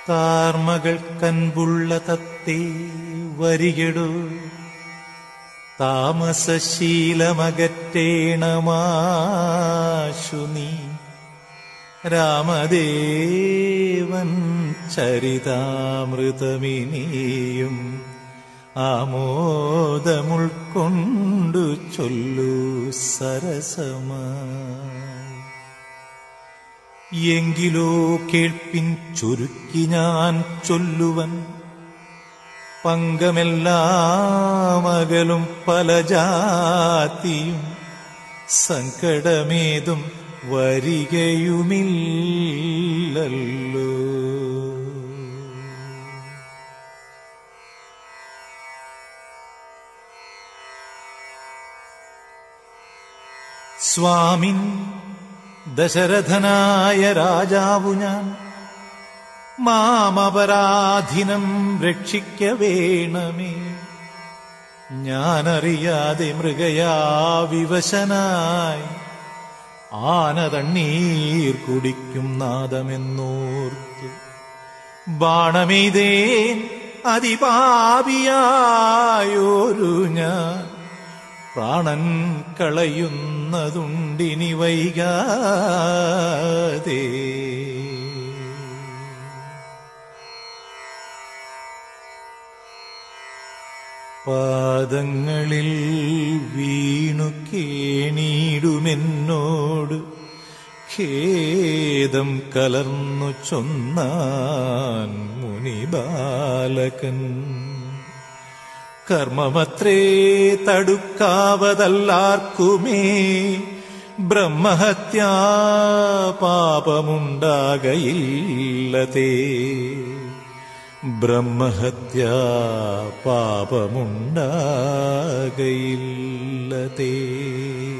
താർമകൾ കൻപുള്ള തത്തേ വരികടോ താമസശീലമകറ്റേണമാശു നീ രാമദേവൻ ചരിതാമൃതമിനിയും ആമോദമുൾക്കൊണ്ടു ചൊല്ലു സരസമായി എങ്കിലോ കേൾപ്പിൻ ചുരുക്കി ഞാൻ ചൊല്ലുവൻ പങ്കമെല്ലാമകലും പല ജാതിയും സങ്കടമേതും വരികയുമില്ലല്ലോ സ്വാമിൻ ദശരഥനായ രാജാവു ഞാൻ മാമപരാധിനം രക്ഷിക്ക വേണമേ ഞാനറിയാതെ മൃഗയാ വിവശനായി ആനതണ്ണീർ കുടിക്കും നാദമെന്നോർത്തു ബാണമെയ്തേൻ അതിപാപിയായോരു ഞാൻ പ്രാണൻ കളയുന്നതുണ്ടിനി വൈകാതെ പാദങ്ങളിൽ വീണു കേണീടുമെന്നോട് ഖേദം കലർന്നു ചൊന്നാൻ മുനിബാലകൻ കർമ്മമത്രേ തടുക്കാവതല്ലാർക്കുമേ ബ്രഹ്മഹത്യാ പാപമുണ്ടാകയില്ലതേ ബ്രഹ്മഹത്യാ പാപമുണ്ടാകയില്ലതേ